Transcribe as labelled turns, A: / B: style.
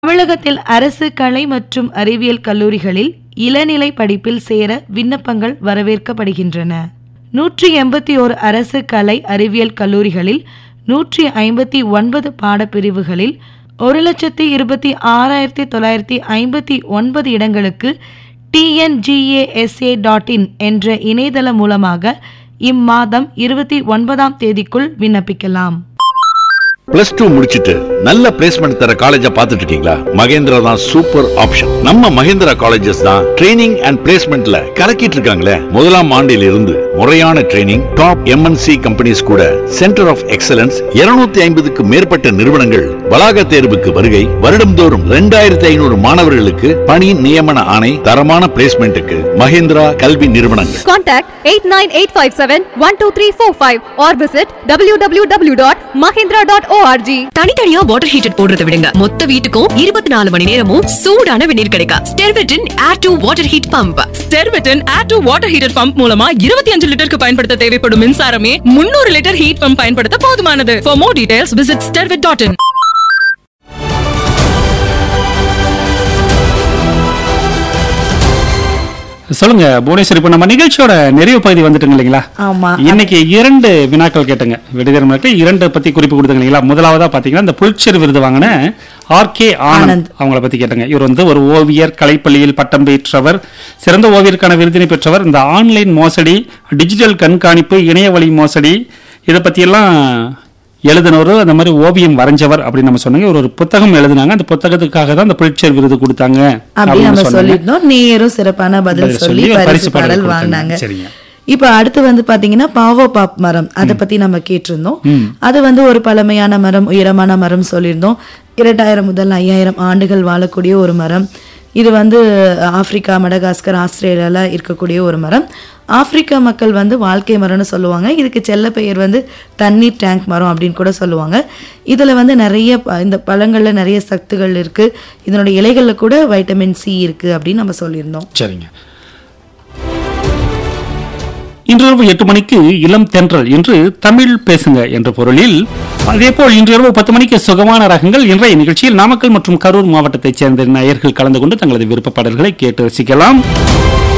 A: தமிழகத்தில் அரசு கலை மற்றும் அறிவியல் கல்லூரிகளில் இளநிலை படிப்பில் சேர விண்ணப்பங்கள் வரவேற்கப்படுகின்றன நூற்றி எண்பத்தி ஓரு அரசு கலை அறிவியல் கல்லூரிகளில் நூற்றி ஐம்பத்தி ஒன்பது பாடப்பிரிவுகளில் ஒரு லட்சத்தி இருபத்தி ஆறாயிரத்தி தொள்ளாயிரத்தி ஐம்பத்தி ஒன்பது இடங்களுக்கு டிஎன்ஜிஏஎஸ்ஏ டாட் இன் என்ற இணையதளம் மூலமாக இம்மாதம் இருபத்தி ஒன்பதாம் தேதிக்குள் விண்ணப்பிக்கலாம்
B: பிளஸ் டூ முடிச்சிட்டு நல்ல பிளேஸ்மெண்ட் தர காலேஜ பாத்துட்டு இருக்கீங்களா மகேந்திரா தான் சூப்பர் ஆப்ஷன் நம்ம மகேந்திரா காலேஜஸ் தான் ட்ரைனிங் அண்ட் பிளேஸ்மெண்ட்ல கலக்கிட்டு இருக்காங்களே முதலாம் ஆண்டில் இருந்து முறையான ட்ரைனிங் டாப் எம்என்சி கம்பெனிஸ் கூட சென்டர் ஆஃப் எக்ஸலன்ஸ் 250 ஐம்பதுக்கு மேற்பட்ட நிறுவனங்கள் வளாக தேர்வுக்கு வருகை வருடம்தோறும் ரெண்டாயிரத்தி ஐநூறு மாணவர்களுக்கு பணி நியமன ஆணை தரமான பிளேஸ்மெண்ட்டுக்கு மகேந்திரா கல்வி நிறுவனங்கள்
C: Contact 89857-12345 or visit www.mahindra.org.
D: தனித்தனியா வாட்டர் ஹீட்டர் போடுறதை விடுங்க மொத்த வீட்டுக்கும் இருபத்தி நாலு மணி நேரமும் சூடான வெந்நீர் கிடைக்கும் ஸ்டெர்விட்டின் air to water heat pump
E: ஸ்டெர்விட்டன் air to water heater pump மூலமா இருபத்தி அஞ்சு லிட்டருக்கு பயன்படுத்த தேவைப்படும் மின்சாரமே முன்னூறு லிட்டர் ஹீட் பம்ப் பயன்படுத்த போதுமானது for more details visit Sterwit dot in
F: சொல்லுங்க புவனேஸ்வரி இப்ப நம்ம நிகழ்ச்சியோட நிறைவு பகுதி வந்துட்டுங்க இல்லைங்களா
A: ஆமா.
F: இன்னைக்கு இரண்டு வினாக்கள் கேட்டுங்க விடுதலை மக்கள் இரண்டு பத்தி குறிப்பு கொடுத்தாங்க இல்லைங்களா முதலாவதா பாத்தீங்கன்னா இந்த புலிச்சர் விருது வாங்கின ஆர் கே ஆனந்த் அவங்கள பத்தி கேட்டாங்க இவர் வந்து ஒரு ஓவியர் கலைப்பள்ளியில் பட்டம் பெற்றவர் சிறந்த ஓவியருக்கான விருதினை பெற்றவர் இந்த ஆன்லைன் மோசடி டிஜிட்டல் கண்காணிப்பு இணைய வழி மோசடி இதை பத்தியெல்லாம் எழுதினவர் அந்த மாதிரி ஓவியம் வரைஞ்சவர் அப்படின்னு நம்ம சொன்னாங்க இவர் ஒரு புத்தகம் எழுதினாங்க அந்த புத்தகத்துக்காக தான் அந்த புலிச்சர் விருது கொடுத்தாங்க
A: அப்படி நம்ம
F: சொன்னாங்க.
A: சொல்லியிருந்தோம் நேரும் சிறப்பான பதில்
F: பதில்
A: சொல்லி
F: சொல்லி ஒரு
A: பரிசு
F: பரிசு பாடல்
A: பாடல்
F: கொடுத்தாங்க.
A: வாங்கினாங்க
F: சரிங்க.
A: இப்ப அடுத்து வந்து பாத்தீங்கன்னா பாவோ பாப் மரம் அதை பத்தி நம்ம கேட்டிருந்தோம் அது வந்து ஒரு பழமையான மரம் உயரமான மரம் சொல்லியிருந்தோம் இரண்டாயிரம் முதல் ஐயாயிரம் ஆண்டுகள் வாழக்கூடிய ஒரு மரம் இது வந்து ஆப்பிரிக்கா மடகாஸ்கர் ஆஸ்திரேலியால இருக்கக்கூடிய ஒரு மரம் ஆப்பிரிக்க மக்கள் வந்து வாழ்க்கை மரம்னு சொல்லுவாங்க இதுக்கு செல்ல பெயர் வந்து தண்ணீர் டேங்க் மரம் அப்படின்னு கூட சொல்லுவாங்க இதுல வந்து நிறைய ப- இந்த பழங்கள்ல நிறைய சத்துகள் இருக்கு இதனுடைய இலைகள்ல கூட வைட்டமின் சி இருக்கு அப்படின்னு நம்ம சொல்லியிருந்தோம்
F: சரிங்க இன்றிரவு எட்டு மணிக்கு இளம் தென்றல் என்று தமிழ் பேசுங்க என்ற பொருளில் அதேபோல் இன்றிரவு பத்து மணிக்கு சுகமான ரகங்கள் இன்றைய நிகழ்ச்சியில் நாமக்கல் மற்றும் கரூர் மாவட்டத்தைச் சேர்ந்த நேயர்கள் கலந்து கொண்டு தங்களது விருப்ப பாடல்களை கேட்டு ரசிக்கலாம்